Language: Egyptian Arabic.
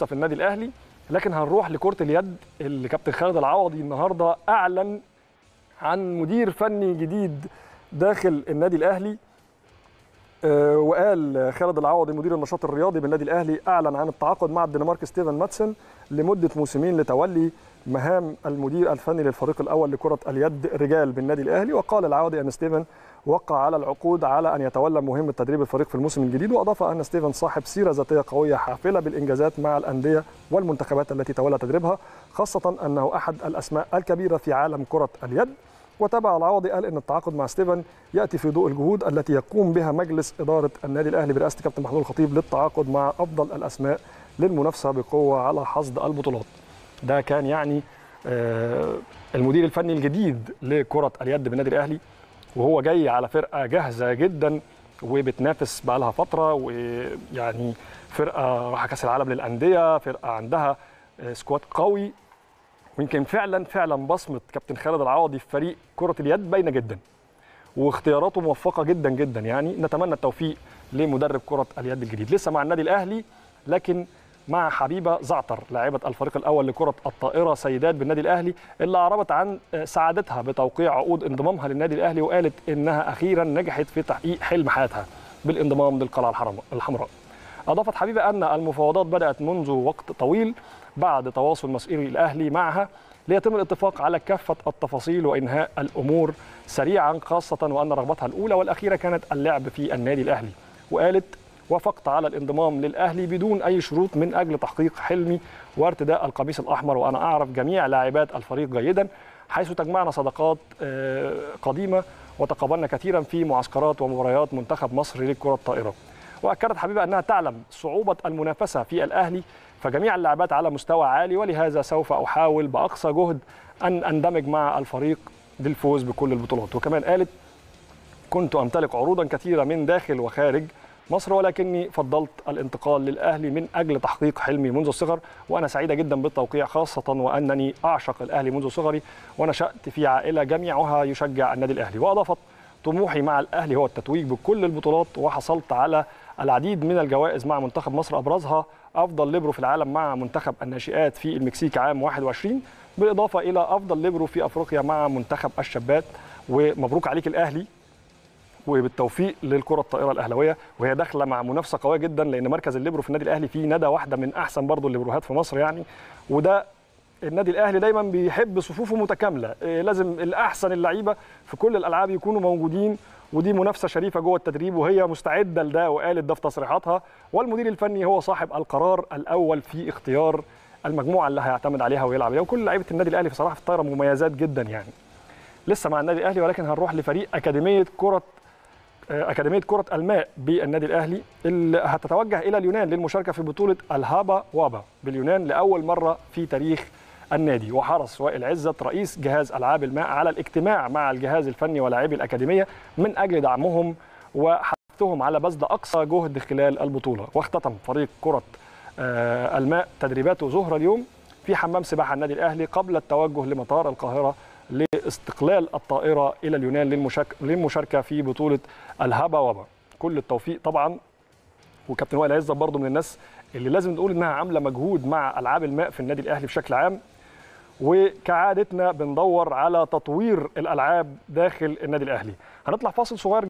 لسه في النادي الاهلي لكن هنروح لكره اليد اللي كابتن خالد العوضي النهارده اعلن عن مدير فني جديد داخل النادي الاهلي آه، وقال خالد العوضي مدير النشاط الرياضي بالنادي الاهلي اعلن عن التعاقد مع الدنمارك ستيفن ماتسن لمده موسمين لتولي مهام المدير الفني للفريق الاول لكره اليد رجال بالنادي الاهلي وقال العوضي ان ستيفن وقع على العقود على ان يتولى مهمه تدريب الفريق في الموسم الجديد واضاف ان ستيفن صاحب سيره ذاتيه قويه حافله بالانجازات مع الانديه والمنتخبات التي تولى تدريبها خاصه انه احد الاسماء الكبيره في عالم كره اليد وتابع العوضي قال ان التعاقد مع ستيفن ياتي في ضوء الجهود التي يقوم بها مجلس اداره النادي الاهلي برئاسه كابتن محمود الخطيب للتعاقد مع افضل الاسماء للمنافسه بقوه على حصد البطولات. ده كان يعني آه، المدير الفني الجديد لكره اليد بالنادي الاهلي وهو جاي على فرقه جاهزه جدا وبتنافس بقى لها فتره ويعني فرقه راح كاس العالم للانديه فرقه عندها آه، سكواد قوي ويمكن فعلا فعلا بصمه كابتن خالد العوضي في فريق كره اليد باينه جدا واختياراته موفقه جدا جدا يعني نتمنى التوفيق لمدرب كره اليد الجديد لسه مع النادي الاهلي لكن مع حبيبه زعتر لاعبه الفريق الاول لكره الطائره سيدات بالنادي الاهلي اللي اعربت عن سعادتها بتوقيع عقود انضمامها للنادي الاهلي وقالت انها اخيرا نجحت في تحقيق حلم حياتها بالانضمام للقلعه الحرم- الحمراء. اضافت حبيبه ان المفاوضات بدات منذ وقت طويل بعد تواصل مسؤولي الاهلي معها ليتم الاتفاق على كافه التفاصيل وانهاء الامور سريعا خاصه وان رغبتها الاولى والاخيره كانت اللعب في النادي الاهلي وقالت وافقت على الانضمام للاهلي بدون اي شروط من اجل تحقيق حلمي وارتداء القميص الاحمر وانا اعرف جميع لاعبات الفريق جيدا حيث تجمعنا صداقات آه، قديمه وتقابلنا كثيرا في معسكرات ومباريات منتخب مصر لكره الطائره واكدت حبيبه انها تعلم صعوبه المنافسه في الاهلي فجميع اللاعبات على مستوى عالي ولهذا سوف احاول باقصى جهد ان اندمج مع الفريق للفوز بكل البطولات وكمان قالت كنت امتلك عروضا كثيره من داخل وخارج مصر ولكني فضلت الانتقال للاهلي من اجل تحقيق حلمي منذ الصغر وانا سعيده جدا بالتوقيع خاصه وانني اعشق الاهلي منذ صغري ونشات في عائله جميعها يشجع النادي الاهلي واضافت طموحي مع الاهلي هو التتويج بكل البطولات وحصلت على العديد من الجوائز مع منتخب مصر ابرزها افضل ليبرو في العالم مع منتخب الناشئات في المكسيك عام 21 بالاضافه الى افضل ليبرو في افريقيا مع منتخب الشابات ومبروك عليك الاهلي وبالتوفيق للكره الطائره الاهلاويه وهي داخله مع منافسه قويه جدا لان مركز الليبرو في النادي الاهلي فيه ندى واحده من احسن برضو الليبروهات في مصر يعني وده النادي الاهلي دايما بيحب صفوفه متكامله إيه، لازم الاحسن اللعيبه في كل الالعاب يكونوا موجودين ودي منافسه شريفه جوه التدريب وهي مستعده لده وقالت ده في تصريحاتها والمدير الفني هو صاحب القرار الاول في اختيار المجموعه اللي هيعتمد عليها ويلعب عليها وكل لعيبه النادي الاهلي بصراحه في الطايره مميزات جدا يعني لسه مع النادي الاهلي ولكن هنروح لفريق اكاديميه كره أكاديمية كرة الماء بالنادي الأهلي اللي هتتوجه إلى اليونان للمشاركة في بطولة الهابا وابا باليونان لأول مرة في تاريخ النادي وحرص وائل عزت رئيس جهاز ألعاب الماء على الاجتماع مع الجهاز الفني ولاعبي الأكاديمية من أجل دعمهم وحثهم على بذل أقصى جهد خلال البطولة واختتم فريق كرة آه، الماء تدريباته ظهر اليوم في حمام سباحة النادي الأهلي قبل التوجه لمطار القاهرة لاستقلال الطائرة إلى اليونان للمشاك- للمشاركة في بطولة الهابا وابا كل التوفيق طبعا وكابتن وائل عزت برضه من الناس اللي لازم نقول انها عامله مجهود مع العاب الماء في النادي الاهلي بشكل عام وكعادتنا بندور على تطوير الالعاب داخل النادي الاهلي هنطلع فاصل صغير